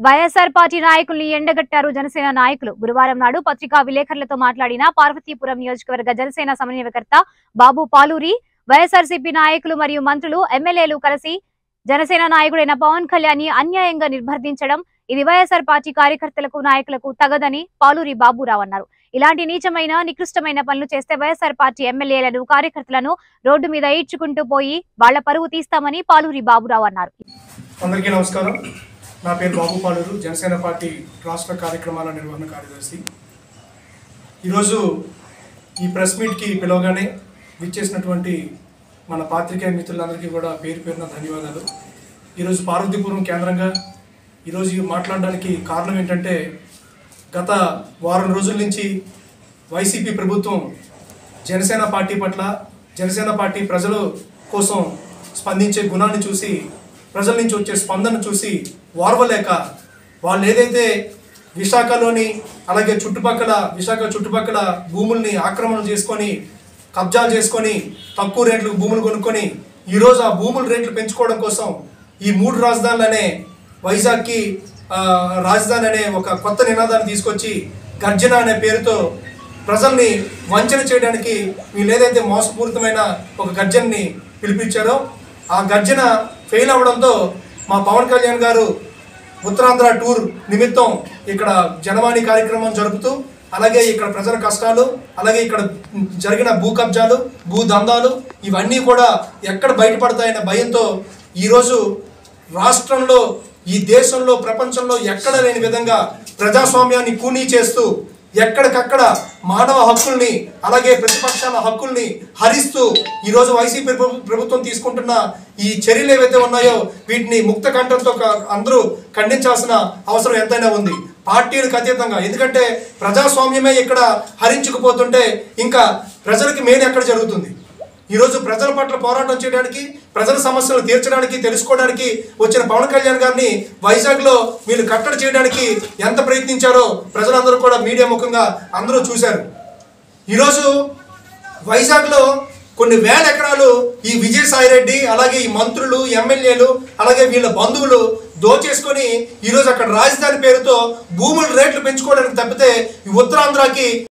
YSR party నాయకుల్ని ఎండగట్టారు జనసేన నాయకులు గురువారం నాడు పత్రికా విలేకరులతో మాట్లాడిన పార్వతీపురం నియోజకవర్గ జనసేన సమన్వయకర్త బాబు పాలూరి వైఎస్ఆర్సీపీ నాయకులు మరియు మంత్రులు ఎమ్మెల్యేలు కలిసి జనసేన నాయకుడైన పవన్ కళ్యాణ్ ని అన్యాయంగా నిర్బంధించడం ఇది వైఎస్ఆర్ పార్టీ కార్యకర్తలకు నాయకులకు తగదని పాలూరి బాబురావు అన్నారు ఇలాంటి నీచమైన నికృష్టమైన పనులు చేస్తే వైఎస్ఆర్ పార్టీ ఎమ్మెల్యేలను కార్యకర్తలను రోడ్డు మీద ఈడ్చుకుంటూ పోయి వాళ్ల పరువు తీస్తామని పాలూరి బాబురావు అన్నారు అందరికీ నమస్కారం నా పేరు బాబు పాలూరు జనసేన పార్టీ రాష్ట్ర కార్యక్రమాల నిర్వహణ కార్యదర్శి ఈరోజు ఈ ప్రెస్ మీట్కి పిలవగానే విచ్చేసినటువంటి మన పాత్రికేయ మిత్రులందరికీ కూడా పేరు పేరున ధన్యవాదాలు ఈరోజు పార్వతీపురం కేంద్రంగా ఈరోజు మాట్లాడడానికి కారణం ఏంటంటే గత వారం రోజుల నుంచి వైసీపీ ప్రభుత్వం జనసేన పార్టీ పట్ల జనసేన పార్టీ ప్రజల కోసం స్పందించే గుణాన్ని చూసి ప్రజల నుంచి వచ్చే స్పందన చూసి ఓర్వలేక వాళ్ళు ఏదైతే విశాఖలోని అలాగే చుట్టుపక్కల విశాఖ చుట్టుపక్కల భూముల్ని ఆక్రమణ చేసుకొని కబ్జాలు చేసుకొని తక్కువ రేట్లకు భూములు కొనుక్కొని ఈరోజు ఆ భూముల రేట్లు పెంచుకోవడం కోసం ఈ మూడు రాజధానులనే వైజాగ్కి ఆ, రాజధాని అనే ఒక కొత్త నినాదాన్ని తీసుకొచ్చి గర్జన అనే పేరుతో ప్రజల్ని వంచన చేయడానికి వీళ్ళు ఏదైతే మోసపూరితమైన ఒక గర్జనని పిలిపించారో ఆ గర్జన ఫెయిల్ అవ్వడంతో మా పవన్ కళ్యాణ్ గారు ఉత్తరాంధ్ర టూర్ నిమిత్తం ఇక్కడ జనవాణి కార్యక్రమం జరుపుతూ అలాగే ఇక్కడ ప్రజల కష్టాలు అలాగే ఇక్కడ జరిగిన భూ కబ్జాలు భూ దందాలు ఇవన్నీ కూడా ఎక్కడ బయటపడతాయన్న భయంతో ఈరోజు రాష్ట్రంలో ఈ దేశంలో ప్రపంచంలో ఎక్కడ లేని విధంగా ప్రజాస్వామ్యాన్ని కూనీ చేస్తూ ఎక్కడికక్కడ మానవ హక్కుల్ని అలాగే ప్రతిపక్షాల హక్కుల్ని హరిస్తూ ఈరోజు వైసీపీ ప్రభు- ప్రభుత్వం తీసుకుంటున్న ఈ చర్యలు ఏవైతే ఉన్నాయో వీటిని ముక్త కంఠంతో క- అందరూ ఖండించాల్సిన అవసరం ఎంతైనా ఉంది పార్టీలకు అతీతంగా ఎందుకంటే ప్రజాస్వామ్యమే ఇక్కడ హరించుకుపోతుంటే ఇంకా ప్రజలకి మేలు ఎక్కడ జరుగుతుంది ఈరోజు ప్రజల పట్ల పోరాటం చేయడానికి ప్రజల సమస్యలు తీర్చడానికి తెలుసుకోవడానికి వచ్చిన పవన్ కళ్యాణ్ గారిని వైజాగ్లో వీళ్ళు కట్టడి చేయడానికి ఎంత ప్రయత్నించారో ప్రజలందరూ కూడా మీడియా ముఖంగా అందరూ చూశారు ఈరోజు వైజాగ్లో కొన్ని వేల ఎకరాలు ఈ విజయసాయి రెడ్డి అలాగే ఈ మంత్రులు ఎమ్మెల్యేలు అలాగే వీళ్ళ బంధువులు దోచేసుకొని ఈరోజు అక్కడ రాజధాని పేరుతో భూముల రేట్లు పెంచుకోవడానికి తప్పితే ఈ ఉత్తరాంధ్రకి